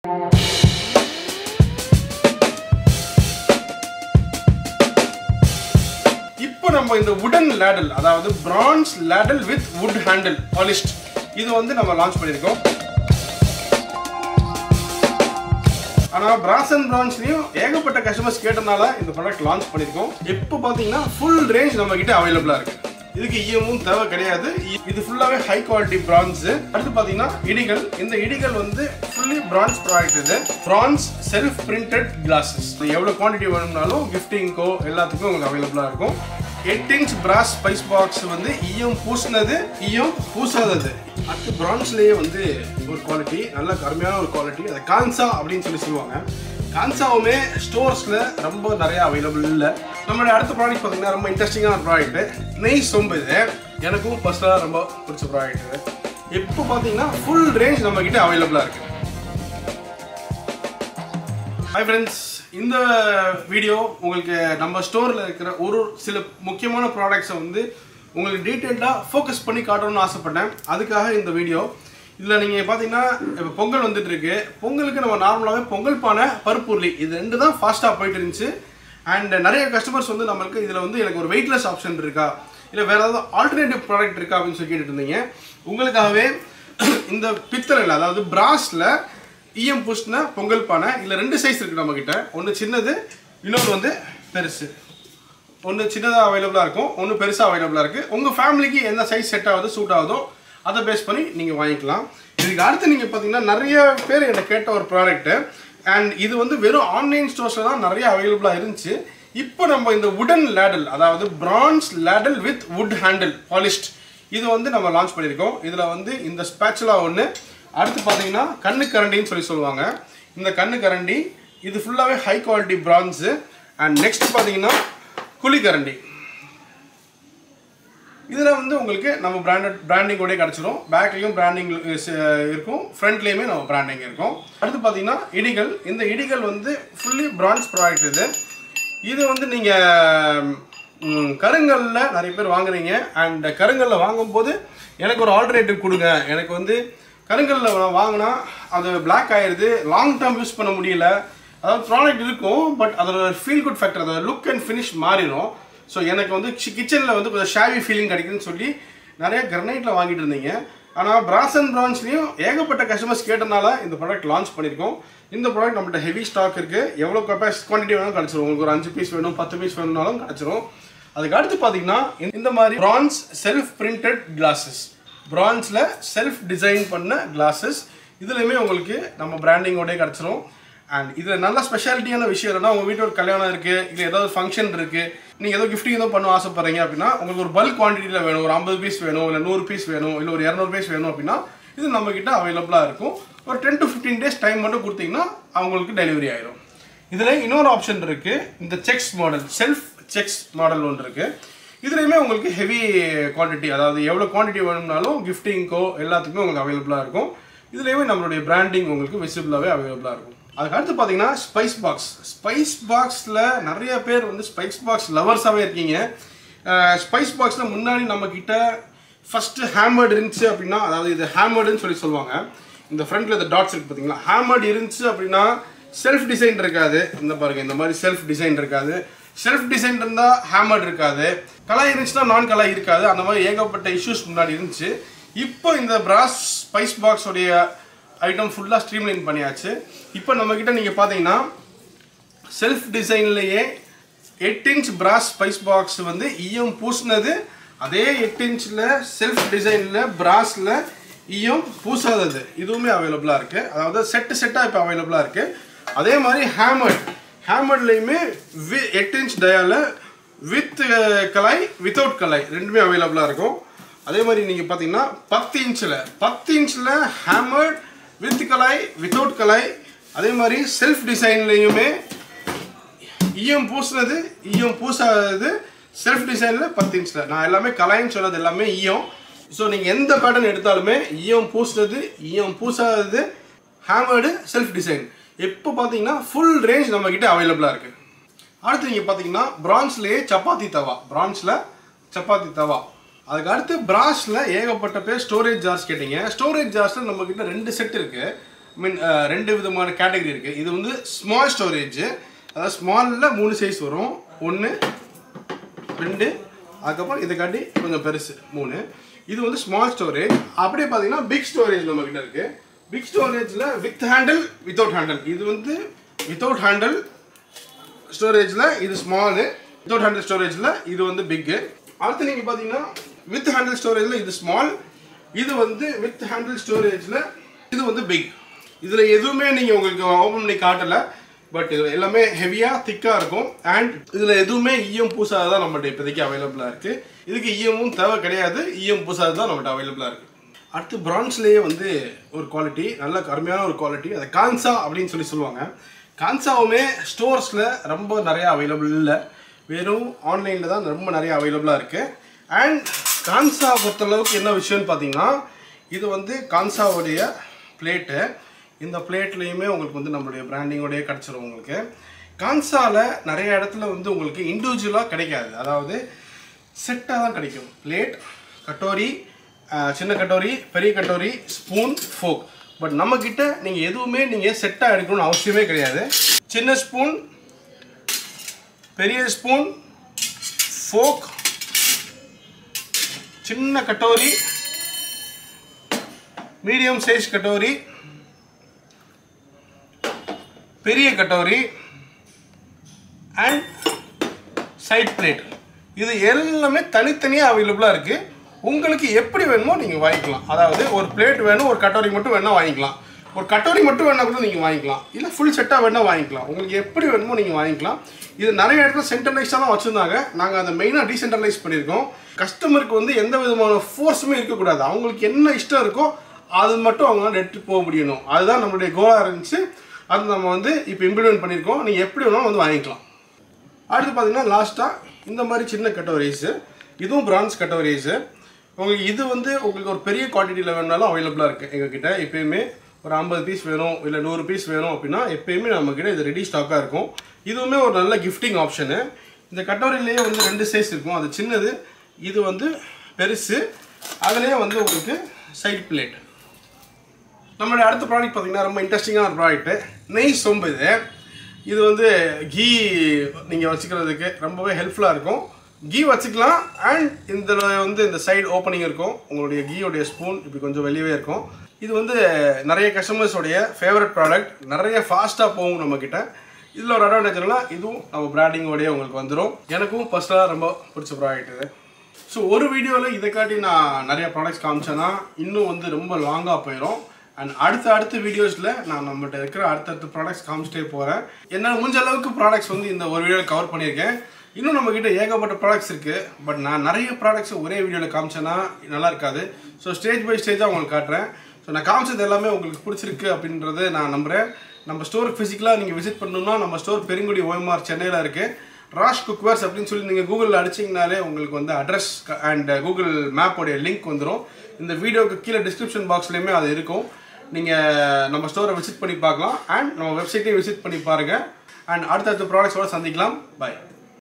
இப்போ நம்ம இந்த உடன் லேடல் அதாவது brass ladle with wood handle polished இது வந்து நம்ம லான்ச் பண்ணியிருக்கோம் ஆனால் பிராஸ் அண்ட் பிரான்ஸ்லையும் ஏகப்பட்ட கஸ்டமர்ஸ் கேட்டனால இந்த ப்ராடக்ட் லான்ச் பண்ணியிருக்கோம் இப்போ பார்த்தீங்கன்னா ஃபுல் ரேஞ்ச் நம்ம கிட்ட அவைலபிளாக இருக்கு இதுக்கு இஎமும் தேவை கிடையாது இ- இது ஃபுல்லாகவே ஹை குவாலிட்டி பிரான்ஸ் அடுத்து பார்த்தீங்கன்னா இடிகள் இந்த இடிகள் வந்து ஃபுல்லி பிரான்ஸ் ப்ராடக்ட் இது பிரான்ஸ் செல்ஃப் பிரிண்டட் கிளாஸஸ் எவ்வளோ குவான்டிட்டி வேணும்னாலும் கிஃப்டிங்க்கோ எல்லாத்துக்கும் உங்களுக்கு அவைலபிளாக இருக்கும் eight inch brass spice box வந்து ஈயம் பூசினது ஈயம் பூசாதது அடுத்து பிரான்ஸ்லேயே வந்து ஒரு குவாலிட்டி நல்ல கருமையான ஒரு குவாலிட்டி அது கான்சா அப்படின்னு சொல்லி சொல்லுவாங்க கான்சாவுமே ஸ்டோர்ஸில் ரொம்ப நிறைய அவைலபிள் இல்லை நம்மளுடைய அடுத்த ப்ராடக்ட் பார்த்தீங்கன்னா ரொம்ப இன்ட்ரெஸ்டிங்கான ப்ராடக்ட் நெய் சொம்பு இது எனக்கும் பர்சனலாக ரொம்ப பிடிச்ச ப்ராடக்ட் இது இப்போ பார்த்தீங்கன்னா ஃபுல் ரேஞ்ச் நம்ம கிட்ட அவைலபிளாக இருக்குது ஹாய் ஃப்ரெண்ட்ஸ் இந்த வீடியோ உங்களுக்கு நம்ம ஸ்டோரில் இருக்கிற ஒரு சில முக்கியமான ப்ராடக்ட்ஸை வந்து உங்களுக்கு டீட்டெயில்டாக ஃபோக்கஸ் பண்ணி காட்டணும்னு ஆசைப்பட்டேன் அதுக்காக இந்த வீடியோ இதில் நீங்கள் பார்த்தீங்கன்னா இப்போ பொங்கல் வந்துட்டு இருக்கு பொங்கலுக்கு நம்ம நார்மலாகவே பொங்கல் பானை பருப்பு உருளி இது ரெண்டு தான் ஃபாஸ்ட்டாக போயிட்டு இருந்துச்சு அண்ட் நிறைய கஸ்டமர்ஸ் வந்து நம்மளுக்கு இதில் வந்து எனக்கு ஒரு வெயிட்லெஸ் ஆப்ஷன் இருக்கா இல்லை வேறு ஏதாவது ஆல்டர்னேட்டிவ் ப்ராடக்ட் இருக்கா அப்படின்னு சொல்லி கேட்டுட்டு இருந்தீங்க உங்களுக்காகவே இந்த பித்தளையில் அதாவது பிராஸில் ஈயம் பூசின பொங்கல் பானை இதில் ரெண்டு சைஸ் இருக்குது நம்மக்கிட்ட ஒன்று சின்னது இன்னொன்று வந்து பெருசு ஒன்று சின்னதாக அவைலபிளாக இருக்கும் ஒன்று பெருசாக அவைலபிளாக இருக்குது உங்கள் ஃபேமிலிக்கு எந்த சைஸ் செட் ஆகுதோ சூட் ஆகுதோ அதை பேஸ் பண்ணி நீங்கள் வாங்கிக்கலாம் இதுக்கு அடுத்து நீங்கள் பார்த்தீங்கன்னா நிறைய பேர் என்னை கேட்ட ஒரு ப்ராடக்ட்டு அண்ட் இது வந்து வெறும் ஆன்லைன் ஸ்டோர்ஸில் தான் நிறைய அவைலபிளாக இருந்துச்சு இப்போ நம்ம இந்த உடன் லேடல் அதாவது brass ladle with wood handle polished இது வந்து நம்ம லான்ச் பண்ணியிருக்கோம் இதில் வந்து இந்த ஸ்பேச்சுலா ஒன்று அடுத்து பார்த்தீங்கன்னா கண்ணு கரண்டின்னு சொல்லி சொல்லுவாங்க இந்த கண்ணு கரண்டி இது ஃபுல்லாகவே high quality brass and next பார்த்தீங்கன்னா குழி கரண்டி இதில் வந்து உங்களுக்கு நம்ம பிராண்டட் பிராண்டிங்கோடய கிடச்சிரும் பேக்லேயும் பிராண்டிங் இருக்கும் ஃப்ரண்ட்லேயுமே நம்ம பிராண்டிங் இருக்கும் அடுத்து பார்த்தீங்கன்னா இடிகள் இந்த இடிகள் வந்து ஃபுல்லி பிரான்ஸ் ப்ராடக்ட் இது இது வந்து நீங்கள் கருங்கல்ல நிறைய பேர் வாங்குறீங்க அண்ட் கருங்கல்ல வாங்கும்போது எனக்கு ஒரு ஆல்டர்னேட்டிவ் கொடுங்க எனக்கு வந்து கருங்கல்ல நான் வாங்கினா அது Black ஆயிடுது லாங் டேர்ம் யூஸ் பண்ண முடியல அதாவது ப்ராடக்ட் இருக்கும் பட் அதோட ஃபீல் குட் ஃபேக்டர் அதோட லுக் அண்ட் ஃபினிஷ் மாறிடும் ஸோ எனக்கு வந்து கிச்சனில் வந்து கொஞ்சம் ஷாவி ஃபீலிங் கிடைக்குதுன்னு சொல்லி நிறைய கிரனைட்டில் வாங்கிட்டு இருந்தீங்க ஆனால் பிராஸ் அண்ட் பிரான்ச்லேயும் ஏகப்பட்ட கஸ்டமர்ஸ் கேட்டனால இந்த ப்ராடக்ட் லான்ச் பண்ணியிருக்கோம் இந்த ப்ராடக்ட் நம்மகிட்ட ஹெவி ஸ்டாக் இருக்குது எவ்வளோ கெப்பாசிட்டி குவான்டிட்டி வேணும் கிடச்சிரும் உங்களுக்கு ஒரு அஞ்சு பீஸ் வேணும் பத்து பீஸ் வேணும்னாலும் கிடச்சிரும் அதுக்கு அடுத்து பார்த்தீங்கன்னா இந்த மாதிரி பிரான்ஸ் செல்ஃப் பிரிண்டட் கிளாஸஸ் பிரான்ஸில் செல்ஃப் டிசைன் பண்ண கிளாஸஸ் இதுலையுமே உங்களுக்கு நம்ம பிராண்டிங்கோடய கிடச்சிரும் அண்ட் இதில் நல்ல ஸ்பெஷாலிட்டியான விஷயம் என்னன்னா உங்கள் வீட்டில் ஒரு கல்யாணம் இருக்குது இல்லை ஏதாவது ஃபங்க்ஷன் இருக்குது நீங்கள் ஏதோ கிஃப்டிங் ஏதோ பண்ண ஆசைப்படுறீங்க அப்படின்னா உங்களுக்கு ஒரு பல்க் குவான்டிட்டியில் வேணும் ஒரு ஐம்பது பீஸ் வேணும் இல்லை நூறு பீஸ் வேணும் இல்லை ஒரு இரநூறு பீஸ் வேணும் அப்படின்னா இது நம்மக்கிட்ட அவைலபிளாக இருக்கும் ஒரு ten to fifteen days time மட்டும் கொடுத்தீங்கன்னா அவங்களுக்கு டெலிவரி ஆயிரும் இதில் இன்னொரு ஆப்ஷன் இருக்குது இந்த செக்ஸ் மாடல் செல்ஃப் செக்ஸ் மாடல் ஒன்று இருக்குது இதுலேயுமே உங்களுக்கு ஹெவி குவான்டிட்டி அதாவது எவ்வளோ குவான்டிட்டி வேணும்னாலும் கிஃப்டிங்க்கோ எல்லாத்துக்குமே உங்களுக்கு அவைலபிளாக இருக்கும் இதுலேயுமே நம்மளுடைய பிராண்டிங் உங்களுக்கு விசிபிளாகவே அவைலபிளாக இருக்கும் அதுக்கு அடுத்து பார்த்தீங்கன்னா ஸ்பைஸ் பாக்ஸ் ஸ்பைஸ் பாக்ஸில் நிறைய பேர் வந்து ஸ்பைஸ் பாக்ஸ் லவர்ஸாகவே இருக்கீங்க ஸ்பைஸ் பாக்ஸில் முன்னாடி நம்ம கிட்ட ஃபஸ்ட்டு ஹேமர்டு இருந்துச்சு அப்படின்னா அதாவது இது ஹேமர்டுன்னு சொல்லி சொல்லுவாங்க இந்த ஃப்ரண்ட்டில் இந்த டாட்ஸ் இருக்குது பார்த்தீங்களா ஹேமர்டு இருந்துச்சு அப்படின்னா செல்ஃப் டிசைன் இருக்காது இந்த பாருங்க இந்த மாதிரி செல்ஃப் டிசைன் இருக்காது செல்ஃப் டிசைன் இருந்தால் ஹேமர்ட் இருக்காது கலாய் இருந்துச்சுன்னா நான் கலாய் இருக்காது அந்த மாதிரி ஏகப்பட்ட இஷ்யூஸ் முன்னாடி இருந்துச்சு இப்போ இந்த பிராஸ் ஸ்பைஸ் பாக்ஸோடைய ஐட்டம் ஃபுல்லாக ஸ்ட்ரீம்லைன் பண்ணியாச்சு இப்போ நம்மக்கிட்ட நீங்கள் பார்த்தீங்கன்னா செல்ஃப் டிசைன்லேயே எட்டு இன்ச் பிராஸ் ஸ்பைஸ் பாக்ஸ் வந்து ஈயம் பூசினது அதே எட்டு இன்ச்சில் செல்ஃப் டிசைனில் பிராஸில் ஈயம் பூசாதது இதுவுமே அவைலபிளாக இருக்குது அதாவது செட்டு செட்டாக இப்போ அவைலபிளாக இருக்குது அதே மாதிரி ஹேமர்ட் ஹேமர்ட்லேயுமே வி எட்டு இன்ச் டயால வித் கலாய் வித்தவுட் கலாய் ரெண்டுமே அவைலபிளாக இருக்கும் அதே மாதிரி நீங்கள் பார்த்தீங்கன்னா பத்து இன்ச்சில் பத்து இன்ச்சில் ஹேமர்ட் வித் கலாய் வித்தவுட் கலாய் அதே மாதிரி செல்ஃப் டிசைன்லேயுமே ஈயம் பூசுனது ஈயம் பூசாதது செல்ஃப் டிசைனில் பத்து இன்ச்சில் நான் எல்லாமே கலாயின்னு சொன்னது எல்லாமே ஈயம் ஸோ நீங்கள் எந்த பேட்டர்ன் எடுத்தாலுமே ஈயம் பூசுனது ஈயம் பூசாதது ஹேமர்டு செல்ஃப் டிசைன் இப்போ பார்த்தீங்கன்னா ஃபுல் ரேஞ்ச் நம்மக்கிட்ட அவைலபிளாக இருக்குது அடுத்து நீங்கள் பார்த்தீங்கன்னா பிரான்ஸ்லேயே சப்பாத்தி தவா பிரான்ஸில் சப்பாத்தி தவா அதுக்கு அடுத்து பிராஸில் ஏகப்பட்ட பேர் ஸ்டோரேஜ் ஜார்ஸ் கேட்டீங்க ஸ்டோரேஜ் ஜார்ஸில் நம்மக்கிட்ட ரெண்டு செட் இருக்குது மீன் ரெண்டு விதமான கேட்டகரி இருக்குது இது வந்து ஸ்மால் ஸ்டோரேஜ் அதாவது ஸ்மாலில் மூணு சைஸ் வரும் ஒன்று ரெண்டு அதுக்கப்புறம் இதை காட்டி கொஞ்சம் பெருசு மூணு இது வந்து ஸ்மால் ஸ்டோரேஜ் அப்படியே பார்த்தீங்கன்னா பிக் ஸ்டோரேஜ் நம்ம கிட்ட இருக்கு பிக் ஸ்டோரேஜில் வித் ஹேண்டில் வித்தவுட் ஹேண்டில் இது வந்து வித்தவுட் ஹேண்டில் ஸ்டோரேஜில் இது ஸ்மாலு வித்தவுட் ஹேண்டில் ஸ்டோரேஜில் இது வந்து பிக்கு அடுத்து நீங்கள் பார்த்தீங்கன்னா வித் ஹேண்டில் ஸ்டோரேஜில் இது ஸ்மால் இது வந்து வித் ஹேண்டில் ஸ்டோரேஜில் இது வந்து பிக் இதில் எதுவுமே நீங்கள் உங்களுக்கு ஓப்பன் பண்ணி காட்டலை பட் இது எல்லாமே ஹெவியாக திக்காக இருக்கும் அண்ட் இதில் எதுவுமே ஈயம் பூசாத தான் நம்மகிட்ட இப்போதைக்கு அவைலபிளாக இருக்குது இதுக்கு ஈயமும் தேவை கிடையாது ஈயம் பூசாத தான் நம்மகிட்ட அவைலபிளாக இருக்குது அடுத்து பிரான்ஸ்லேயே வந்து ஒரு குவாலிட்டி நல்ல அருமையான ஒரு குவாலிட்டி அதை கான்சா அப்படின்னு சொல்லி சொல்லுவாங்க கான்சாவுமே ஸ்டோர்ஸில் ரொம்ப நிறையா அவைலபிள் இல்லை வெறும் ஆன்லைனில் தான் ரொம்ப நிறைய அவைலபிளாக இருக்குது அண்ட் கான்சா பொறுத்தளவுக்கு என்ன விஷயம்னு பார்த்தீங்கன்னா இது வந்து கான்சாவுடைய பிளேட்டு இந்த பிளேட்லேயுமே உங்களுக்கு வந்து நம்மளுடைய பிராண்டிங்கோடய கிடச்சிரும் உங்களுக்கு கான்சாவில் நிறைய இடத்துல வந்து உங்களுக்கு இண்டிவிஜுவலாக கிடைக்காது அதாவது செட்டாக தான் கிடைக்கும் பிளேட் கட்டோரி அஹ், சின்ன கட்டோரி பெரிய கட்டோரி ஸ்பூன் ஃபோக் பட் நம்மக்கிட்ட நீங்கள் எதுவுமே நீங்கள் செட்டாக எடுக்கணும்னு அவசியமே கிடையாது சின்ன ஸ்பூன் பெரிய ஸ்பூன் ஃபோக் சின்ன கட்டோரி மீடியம் சைஸ் கட்டோரி பெரிய கட்டோரி அண்ட் சைட் பிளேட் இது எல்லாமே தனித்தனியாக அவைலபிளாக இருக்குது உங்களுக்கு எப்படி வேணுமோ நீங்கள் வாங்கிக்கலாம் அதாவது ஒரு பிளேட் வேணும் ஒரு கட்டோரி மட்டும் வேணால் வாங்கிக்கலாம் ஒரு கட்டோரி மட்டும் வேணால் கூட நீங்கள் வாங்கிக்கலாம் இல்லை ஃபுல் செட்டாக வேணால் வாங்கிக்கலாம் உங்களுக்கு எப்படி வேணுமோ நீங்கள் வாங்கிக்கலாம் இது நிறைய இடத்துல சென்ட்ரலைஸாக தான் வச்சுருந்தாங்க நாங்கள் அதை மெயினாக டீசென்ட்ரலைஸ் பண்ணியிருக்கோம் கஸ்டமருக்கு வந்து எந்த விதமான ஃபோர்ஸுமே இருக்கக்கூடாது அவங்களுக்கு என்ன இஷ்டம் இருக்கோ அது மட்டும் அவங்களால எடுத்துட்டு போக முடியணும் அதுதான் நம்மளுடைய கோலாக இருந்துச்சு அது நம்ம வந்து இப்போ இம்ப்ளிமெண்ட் பண்ணியிருக்கோம் நீங்கள் எப்படி வேணாலும் வந்து வாங்கிக்கலாம் அடுத்து பார்த்தீங்கன்னா லாஸ்ட்டாக இந்த மாதிரி சின்ன கட்டோரிஸு இதுவும் பிரான்ஸ் கட்டோரிஸு உங்களுக்கு இது வந்து உங்களுக்கு ஒரு பெரிய குவான்டிட்டியில் வேணாலும் அவைலபிளாக இருக்குது எங்ககிட்ட எப்பயுமே ஒரு ஐம்பது பீஸ் வேணும் இல்லை நூறு பீஸ் வேணும் அப்படின்னா எப்பயுமே நம்மக்கிட்ட இது ரெடி ஸ்டாக்காக இருக்கும் இதுவுமே ஒரு நல்ல கிஃப்டிங் ஆப்ஷனு இந்த கட்டோரியிலேயே வந்து ரெண்டு சைஸ் இருக்கும் அது சின்னது இது வந்து பெருசு அதுலேயே வந்து உங்களுக்கு சைட் பிளேட் நம்மளுடைய அடுத்த ப்ராடக்ட் பார்த்தீங்கன்னா ரொம்ப இன்ட்ரெஸ்டிங்கான ஒரு ப்ராடக்ட்டு நெய் சொம்பு இது இது வந்து கீ நீங்கள் வச்சுக்கிறதுக்கு ரொம்பவே ஹெல்ப்ஃபுல்லாக இருக்கும் கீ வச்சுக்கலாம் அண்ட் இந்த வந்து இந்த சைடு ஓப்பனிங் இருக்கும் உங்களுடைய கீயோடைய ஸ்பூன் இப்படி கொஞ்சம் வெளியவே இருக்கும் இது வந்து நிறைய கஸ்டமர்ஸோடைய ஃபேவரட் ப்ராடக்ட் நிறைய ஃபாஸ்ட்டாக போகும் நம்மக்கிட்ட இதில் ஒரு அட்வான்டேஜ்னா இதுவும் நம்ம பிராண்டிங்கோடய உங்களுக்கு வந்துடும் எனக்கும் பர்சனலாக ரொம்ப பிடிச்ச ப்ராடக்ட் இது ஸோ ஒரு வீடியோவில் இதை காட்டி நான் நிறைய ப்ராடக்ட்ஸ் காமிச்சேன்னா இன்னும் வந்து ரொம்ப லாங்காக போயிடும் அண்ட் அடுத்த அடுத்த வீடியோஸில் நான் நம்மகிட்ட இருக்கிற அடுத்தடுத்த ப்ராடக்ட்ஸ் காமிச்சிட்டே போகிறேன் என்னால் முடிஞ்ச அளவுக்கு ப்ராடக்ட்ஸ் வந்து இந்த ஒரு வீடியோவில் கவர் பண்ணியிருக்கேன் இன்னும் நம்மக்கிட்ட ஏகப்பட்ட ப்ராடக்ட்ஸ் இருக்குது பட் நான் நிறைய ப்ராடக்ட்ஸ் ஒரே வீடியோவில் காமிச்சேன்னா நல்லா இருக்காது ஸோ ஸ்டேஜ் பை ஸ்டேஜாக உங்களுக்கு காட்டுறேன் ஸோ நான் காமிச்சது எல்லாமே உங்களுக்கு பிடிச்சிருக்கு அப்படின்றது நான் நம்புகிறேன் நம்ம ஸ்டோருக்கு ஃபிசிக்கலாக நீங்கள் விசிட் பண்ணணும்னா நம்ம ஸ்டோர் பெருங்குடி ஓஎம்ஆர் சென்னையில் இருக்குது ராஷ் குக்வேர்ஸ் அப்படின்னு சொல்லி நீங்கள் கூகுளில் அடிச்சிங்கனாலே உங்களுக்கு வந்து அட்ரஸ் அண்ட் கூகுள் மேப்போடைய லிங்க் வந்துடும் இந்த வீடியோக்கு கீழே டிஸ்கிரிப்ஷன் பாக்ஸ்லேயுமே அது இருக்கும் நீங்கள் நம்ம ஸ்டோரை விசிட் பண்ணி பார்க்கலாம் அண்ட் நம்ம வெப்சைட்டையும் விசிட் பண்ணி பாருங்கள் அண்ட் அடுத்தடுத்த ப்ராடக்ட்ஸோட சந்திக்கலாம் பை